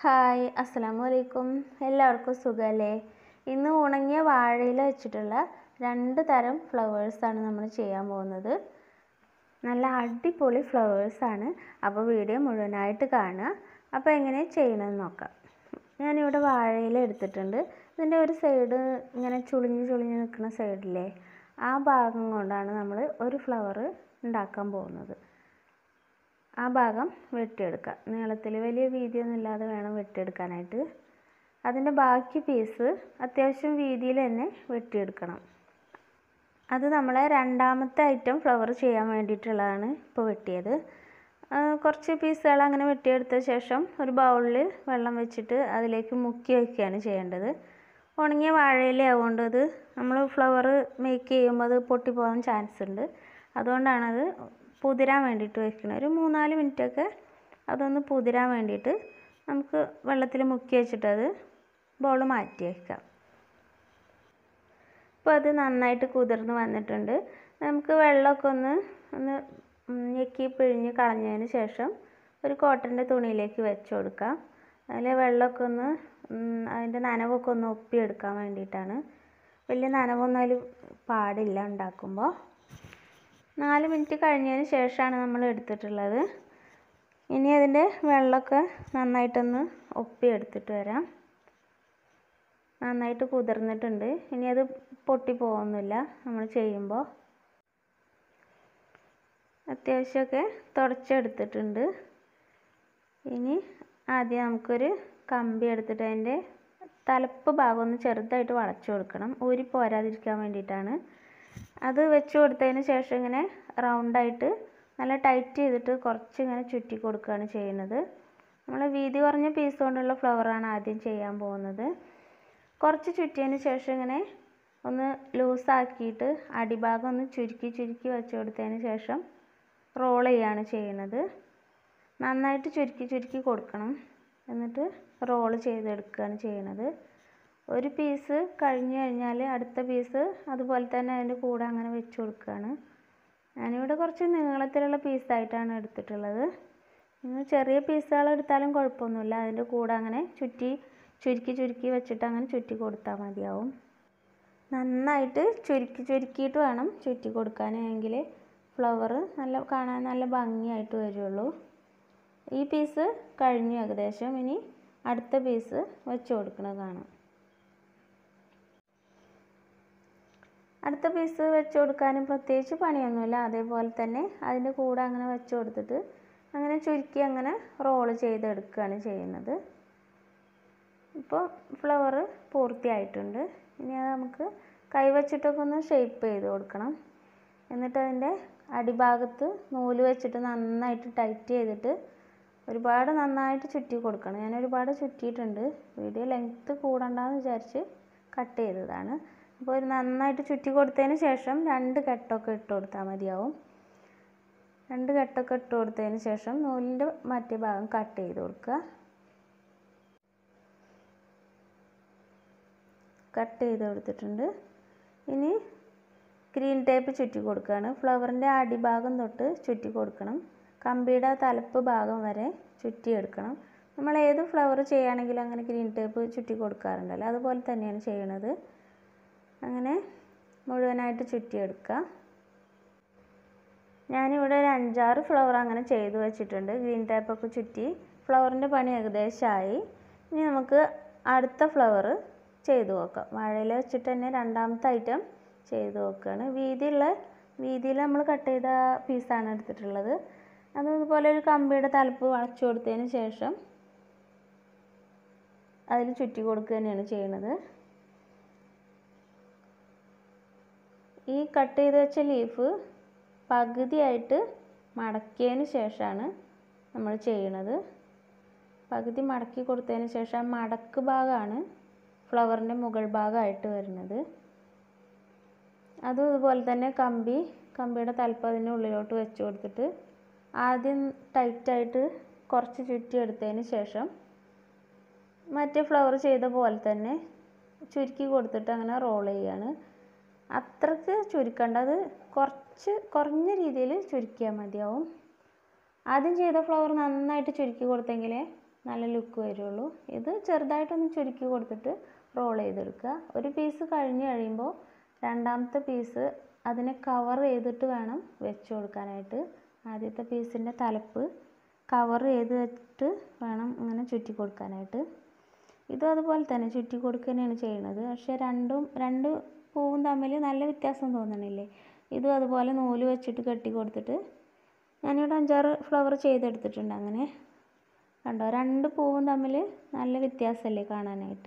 hi അസ്സലാമു അലൈക്കും എല്ലാവർക്കും സുഖമല്ലേ ഇന്ന് ഉണങ്ങിയ വാഴയില വെച്ചിട്ടുള്ള രണ്ട് തരം ഫ്ലവേഴ്സാണ് നമ്മൾ ചെയ്യാൻ പോകുന്നത് നല്ല അടിപൊളി ഫ്ലവേഴ്സാണ് അപ്പോൾ വീഡിയോ മുഴുവനായിട്ട് കാണുക അപ്പോൾ എങ്ങനെ ചെയ്യണമെന്ന് നോക്കാം ഞാനിവിടെ വാഴയില എടുത്തിട്ടുണ്ട് ഇതിൻ്റെ ഒരു സൈഡ് ഇങ്ങനെ ചുളിഞ്ഞ് ചുളിഞ്ഞ് നിൽക്കുന്ന സൈഡില്ലേ ആ ഭാഗം കൊണ്ടാണ് നമ്മൾ ഒരു ഫ്ലവർ ഉണ്ടാക്കാൻ പോകുന്നത് ആ ഭാഗം വെട്ടിയെടുക്കുക നീളത്തിൽ വലിയ വീതിയൊന്നും ഇല്ലാതെ വേണം വെട്ടിയെടുക്കാനായിട്ട് അതിൻ്റെ ബാക്കി പീസ് അത്യാവശ്യം വീതിയിൽ തന്നെ വെട്ടിയെടുക്കണം അത് നമ്മളെ രണ്ടാമത്തെ ഐറ്റം ഫ്ലവർ ചെയ്യാൻ വേണ്ടിയിട്ടുള്ളതാണ് ഇപ്പോൾ വെട്ടിയത് കുറച്ച് പീസുകൾ അങ്ങനെ വെട്ടിയെടുത്ത ശേഷം ഒരു ബൗളിൽ വെള്ളം വെച്ചിട്ട് അതിലേക്ക് മുക്കി വയ്ക്കുകയാണ് ചെയ്യേണ്ടത് ഉണങ്ങിയ വാഴയില ആവുകൊണ്ട് അത് നമ്മൾ ഫ്ലവർ മേക്ക് ചെയ്യുമ്പോൾ അത് പൊട്ടിപ്പോകാൻ ചാൻസ് ഉണ്ട് അതുകൊണ്ടാണത് പുതിരാൻ വേണ്ടിയിട്ട് വെക്കുന്നത് ഒരു മൂന്നാല് മിനിറ്റൊക്കെ അതൊന്ന് പുതിരാൻ വേണ്ടിയിട്ട് നമുക്ക് വെള്ളത്തിൽ മുക്കി വെച്ചിട്ട് അത് ബൗൾ മാറ്റി വയ്ക്കാം ഇപ്പോൾ അത് നന്നായിട്ട് കുതിർന്ന് വന്നിട്ടുണ്ട് നമുക്ക് വെള്ളമൊക്കെ ഒന്ന് ഒന്ന് ഞെക്കി പിഴിഞ്ഞ് കളഞ്ഞതിന് ശേഷം ഒരു കോട്ടൻ്റെ തുണിയിലേക്ക് വെച്ച് കൊടുക്കാം അതിൽ വെള്ളമൊക്കെ ഒന്ന് അതിൻ്റെ നനവൊക്കെ ഒന്ന് ഒപ്പിയെടുക്കാൻ വേണ്ടിയിട്ടാണ് വലിയ നനവൊന്നും അതിൽ പാടില്ല ഉണ്ടാക്കുമ്പോൾ നാല് മിനിറ്റ് കഴിഞ്ഞതിന് ശേഷമാണ് നമ്മൾ എടുത്തിട്ടുള്ളത് ഇനി അതിൻ്റെ വെള്ളമൊക്കെ നന്നായിട്ടൊന്ന് ഒപ്പിയെടുത്തിട്ട് വരാം നന്നായിട്ട് കുതിർന്നിട്ടുണ്ട് ഇനി അത് പൊട്ടി പോകുന്നില്ല നമ്മൾ ചെയ്യുമ്പോൾ അത്യാവശ്യമൊക്കെ തുടച്ചെടുത്തിട്ടുണ്ട് ഇനി ആദ്യം നമുക്കൊരു കമ്പി എടുത്തിട്ട് അതിൻ്റെ തലപ്പ് ഭാഗം ഒന്ന് ചെറുതായിട്ട് വളച്ചു കൊടുക്കണം ഊരി പോരാതിരിക്കാൻ വേണ്ടിയിട്ടാണ് അത് വെച്ച് കൊടുത്തതിന് ശേഷം ഇങ്ങനെ റൗണ്ടായിട്ട് നല്ല ടൈറ്റ് ചെയ്തിട്ട് കുറച്ച് ഇങ്ങനെ ചുറ്റി കൊടുക്കുകയാണ് ചെയ്യുന്നത് നമ്മൾ വീതി കുറഞ്ഞ പീസ് കൊണ്ടുള്ള ഫ്ലവറാണ് ആദ്യം ചെയ്യാൻ പോകുന്നത് കുറച്ച് ചുറ്റിയതിന് ശേഷം ഇങ്ങനെ ഒന്ന് ലൂസാക്കിയിട്ട് അടിഭാഗം ഒന്ന് ചുരുക്കി ചുരുക്കി വെച്ച് കൊടുത്തതിന് ശേഷം റോൾ ചെയ്യാണ് ചെയ്യുന്നത് നന്നായിട്ട് ചുരുക്കി ചുരുക്കി കൊടുക്കണം എന്നിട്ട് റോൾ ചെയ്തെടുക്കുകയാണ് ചെയ്യുന്നത് ഒരു പീസ് കഴിഞ്ഞ് കഴിഞ്ഞാൽ അടുത്ത പീസ് അതുപോലെ തന്നെ അതിൻ്റെ കൂടെ അങ്ങനെ വെച്ച് കൊടുക്കുകയാണ് ഞാനിവിടെ കുറച്ച് നീളത്തിലുള്ള പീസായിട്ടാണ് എടുത്തിട്ടുള്ളത് നിങ്ങൾ ചെറിയ പീസുകൾ എടുത്താലും കുഴപ്പമൊന്നുമില്ല അതിൻ്റെ കൂടെ അങ്ങനെ ചുറ്റി ചുരുക്കി ചുരുക്കി വെച്ചിട്ട് അങ്ങനെ ചുറ്റി കൊടുത്താൽ മതിയാവും നന്നായിട്ട് ചുരുക്കി ചുരുക്കിയിട്ട് വേണം ചുറ്റി കൊടുക്കാനെങ്കിൽ ഫ്ലവർ നല്ല കാണാൻ നല്ല ഭംഗിയായിട്ട് വരുള്ളൂ ഈ പീസ് കഴിഞ്ഞു ഏകദേശം ഇനി അടുത്ത പീസ് വെച്ച് കൊടുക്കുന്നത് കാണാം അടുത്ത പീസ് വെച്ച് കൊടുക്കാനും പ്രത്യേകിച്ച് പണിയൊന്നുമില്ല അതേപോലെ തന്നെ അതിൻ്റെ കൂടെ അങ്ങനെ വെച്ച് കൊടുത്തിട്ട് അങ്ങനെ ചുരുക്കി അങ്ങനെ റോള് ചെയ്തെടുക്കുകയാണ് ചെയ്യുന്നത് ഇപ്പോൾ ഫ്ലവർ പൂർത്തിയായിട്ടുണ്ട് ഇനി അത് നമുക്ക് കൈവച്ചിട്ടൊക്കെ ഒന്ന് ഷേപ്പ് ചെയ്ത് കൊടുക്കണം എന്നിട്ട് അതിൻ്റെ അടിഭാഗത്ത് നൂല് വെച്ചിട്ട് നന്നായിട്ട് ടൈറ്റ് ചെയ്തിട്ട് ഒരുപാട് നന്നായിട്ട് ചുറ്റി കൊടുക്കണം ഞാൻ ഒരുപാട് ചുറ്റിയിട്ടുണ്ട് വീഡിയോ ലെങ്ത്ത് കൂടണ്ടെന്ന് വിചാരിച്ച് കട്ട് ചെയ്തതാണ് അപ്പോൾ ഒരു നന്നായിട്ട് ചുറ്റി കൊടുത്തതിന് ശേഷം രണ്ട് കെട്ടൊക്കെ ഇട്ട് കൊടുത്താൽ മതിയാവും രണ്ട് കെട്ടൊക്കെ ഇട്ട് കൊടുത്തതിന് ശേഷം നൂലിൻ്റെ മറ്റേ ഭാഗം കട്ട് ചെയ്ത് കൊടുക്കുക കട്ട് ചെയ്ത് കൊടുത്തിട്ടുണ്ട് ഇനി ഗ്രീൻ ടേപ്പ് ചുറ്റി കൊടുക്കുകയാണ് ഫ്ലവറിൻ്റെ അടിഭാഗം തൊട്ട് ചുറ്റി കൊടുക്കണം കമ്പിയുടെ തലപ്പ് ഭാഗം വരെ ചുറ്റിയെടുക്കണം നമ്മൾ ഏത് ഫ്ലവർ ചെയ്യുകയാണെങ്കിലും അങ്ങനെ ഗ്രീൻ ടേപ്പ് ചുറ്റി കൊടുക്കാറുണ്ടല്ലോ അതുപോലെ തന്നെയാണ് ചെയ്യണത് അങ്ങനെ മുഴുവനായിട്ട് ചുറ്റിയെടുക്കുക ഞാനിവിടെ ഒരു അഞ്ചാറ് ഫ്ലവർ അങ്ങനെ ചെയ്തു വെച്ചിട്ടുണ്ട് ഗ്രീൻ ടേപ്പൊക്കെ ചുറ്റി ഫ്ലവറിൻ്റെ പണി ഏകദേശമായി ഇനി നമുക്ക് അടുത്ത ഫ്ലവർ ചെയ്തു നോക്കാം വാഴയില വെച്ചിട്ട് തന്നെ രണ്ടാമത്തെ ഐറ്റം ചെയ്ത് നോക്കുകയാണ് വീതിയുള്ള വീതിയിൽ നമ്മൾ കട്ട് ചെയ്ത പീസാണ് എടുത്തിട്ടുള്ളത് അതുപോലെ ഒരു കമ്പിയുടെ തലപ്പ് വളച്ചു കൊടുത്തതിന് ശേഷം അതിൽ ചുറ്റി കൊടുക്കുക തന്നെയാണ് ചെയ്യുന്നത് ഈ കട്ട് ചെയ്ത് വെച്ച ലീഫ് പകുതിയായിട്ട് മടക്കിയതിന് ശേഷമാണ് നമ്മൾ ചെയ്യണത് പകുതി മടക്കി കൊടുത്തതിന് ശേഷം മടക്ക് ഭാഗമാണ് ഫ്ലവറിൻ്റെ മുകൾ ഭാഗമായിട്ട് വരുന്നത് അതും ഇതുപോലെ തന്നെ കമ്പി കമ്പിയുടെ തലപ്പ് അതിൻ്റെ ഉള്ളിലോട്ട് വെച്ച് കൊടുത്തിട്ട് ആദ്യം ടൈറ്റായിട്ട് കുറച്ച് ചുറ്റി എടുത്തതിന് ശേഷം മറ്റേ ഫ്ലവർ ചെയ്ത പോലെ തന്നെ ചുരുക്കി കൊടുത്തിട്ട് അങ്ങനെ റോൾ ചെയ്യാണ് അത്രക്ക് ചുരുക്കണ്ട അത് കുറച്ച് കുറഞ്ഞ രീതിയിൽ ചുരുക്കിയാൽ മതിയാവും ആദ്യം ചെയ്ത ഫ്ലവർ നന്നായിട്ട് ചുരുക്കി കൊടുത്തെങ്കിലേ നല്ല ലുക്ക് വരുള്ളൂ ഇത് ചെറുതായിട്ടൊന്ന് ചുരുക്കി കൊടുത്തിട്ട് റോൾ ചെയ്തെടുക്കുക ഒരു പീസ് കഴിഞ്ഞ് കഴിയുമ്പോൾ രണ്ടാമത്തെ പീസ് അതിനെ കവർ ചെയ്തിട്ട് വേണം വെച്ച് കൊടുക്കാനായിട്ട് ആദ്യത്തെ പീസിൻ്റെ തലപ്പ് കവർ ചെയ്ത് വെച്ചിട്ട് വേണം ഇങ്ങനെ ചുറ്റി കൊടുക്കാനായിട്ട് ഇതും അതുപോലെ തന്നെ ചുറ്റി കൊടുക്കുക തന്നെയാണ് ചെയ്യുന്നത് പക്ഷേ രണ്ടും രണ്ട് പൂവും തമ്മിൽ നല്ല വ്യത്യാസം തോന്നണില്ലേ ഇതും അതുപോലെ നൂല് വെച്ചിട്ട് കെട്ടി കൊടുത്തിട്ട് ഞാനിവിടെ അഞ്ചാറ് ഫ്ലവർ ചെയ്തെടുത്തിട്ടുണ്ട് അങ്ങനെ കണ്ടോ രണ്ട് പൂവും തമ്മിൽ നല്ല വ്യത്യാസമല്ലേ കാണാനായിട്ട്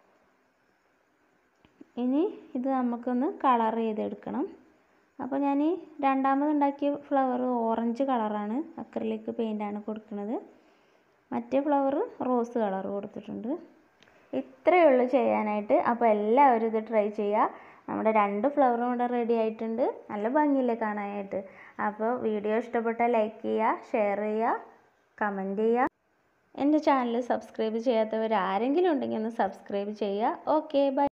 ഇനി ഇത് നമുക്കൊന്ന് കളർ ചെയ്തെടുക്കണം അപ്പോൾ ഞാൻ ഈ രണ്ടാമത് ഉണ്ടാക്കിയ ഫ്ലവർ ഓറഞ്ച് കളറാണ് അക്രലിക് പെയിൻ്റാണ് കൊടുക്കുന്നത് മറ്റേ ഫ്ലവർ റോസ് കളർ കൊടുത്തിട്ടുണ്ട് ഇത്രയേ ഉള്ളൂ ചെയ്യാനായിട്ട് അപ്പോൾ എല്ലാവരും ഇത് ട്രൈ ചെയ്യുക നമ്മുടെ രണ്ട് ഫ്ലവറും ഇവിടെ റെഡി ആയിട്ടുണ്ട് നല്ല ഭംഗിയില്ലേ കാണാനായിട്ട് അപ്പോൾ വീഡിയോ ഇഷ്ടപ്പെട്ടാൽ ലൈക്ക് ചെയ്യുക ഷെയർ ചെയ്യുക കമൻറ്റ് ചെയ്യുക എൻ്റെ ചാനൽ സബ്സ്ക്രൈബ് ചെയ്യാത്തവർ ആരെങ്കിലും ഉണ്ടെങ്കിൽ ഒന്ന് സബ്സ്ക്രൈബ് ചെയ്യുക ഓക്കെ ബൈ